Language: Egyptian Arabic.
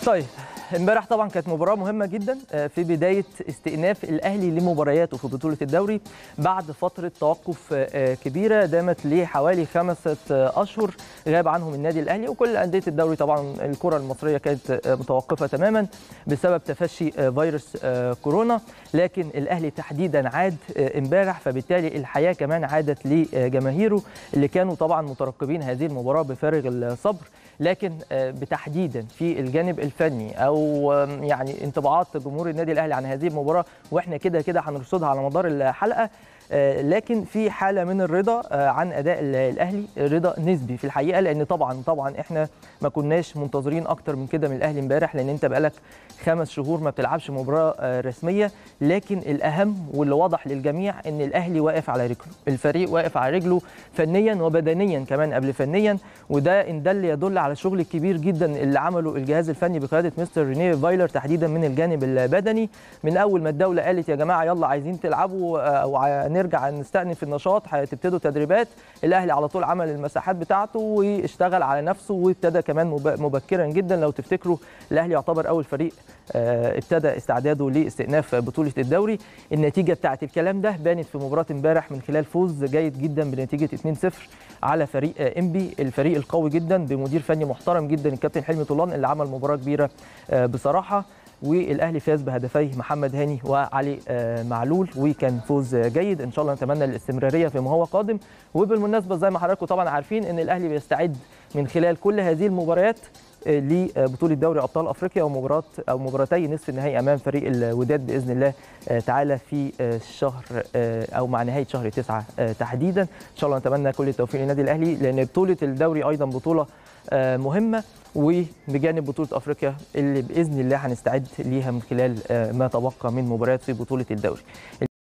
طيب امبارح طبعا كانت مباراه مهمه جدا في بدايه استئناف الاهلي لمبارياته في بطوله الدوري بعد فتره توقف كبيره دامت لحوالي خمسه اشهر غاب عنهم النادي الاهلي وكل انديه الدوري طبعا الكره المصريه كانت متوقفه تماما بسبب تفشي فيروس كورونا لكن الاهلي تحديدا عاد امبارح فبالتالي الحياه كمان عادت لجماهيره اللي كانوا طبعا مترقبين هذه المباراه بفارغ الصبر لكن بتحديدا في الجانب الفني او يعني انطباعات جمهور النادي الاهلي عن هذه المباراه واحنا كده كده هنرصدها على مدار الحلقه لكن في حاله من الرضا عن اداء الاهلي رضا نسبي في الحقيقه لان طبعا طبعا احنا ما كناش منتظرين اكتر من كده من الاهلي امبارح لان انت بقالك خمس شهور ما بتلعبش مباراه رسميه لكن الاهم واللي واضح للجميع ان الاهلي واقف على رجله الفريق واقف على رجله فنيا وبدنيا كمان قبل فنيا وده ان دل يدل على الشغل الكبير جدا اللي عمله الجهاز الفني بقياده مستر رينيه فايلر تحديدا من الجانب البدني من اول ما الدوله قالت يا جماعه يلا عايزين تلعبوا او نرجع نستأنف النشاط هتبتدوا تدريبات الاهلي على طول عمل المساحات بتاعته واشتغل على نفسه وابتدى كمان مبكرا جدا لو تفتكروا الاهلي يعتبر اول فريق ابتدى استعداده لاستئناف بطوله الدوري النتيجه بتاعه الكلام ده بانت في مباراه امبارح من خلال فوز جيد جدا بنتيجه 2-0 على فريق انبي الفريق القوي جدا بمدير فني محترم جدا الكابتن حلمي طولان اللي عمل مباراه كبيره بصراحه والاهلي فاز بهدفي محمد هاني وعلي معلول وكان فوز جيد ان شاء الله نتمنى الاستمراريه فيما هو قادم وبالمناسبه زي ما حضراتكم طبعا عارفين ان الاهلي بيستعد من خلال كل هذه المباريات لبطوله دوري ابطال افريقيا ومباراه او مباراتي نصف النهائي امام فريق الوداد باذن الله تعالى في الشهر او مع نهايه شهر تسعة تحديدا ان شاء الله نتمنى كل التوفيق للنادي الاهلي لان بطوله الدوري ايضا بطوله مهمه وبجانب بطوله افريقيا اللي باذن الله هنستعد ليها من خلال ما تبقى من مباريات في بطوله الدوري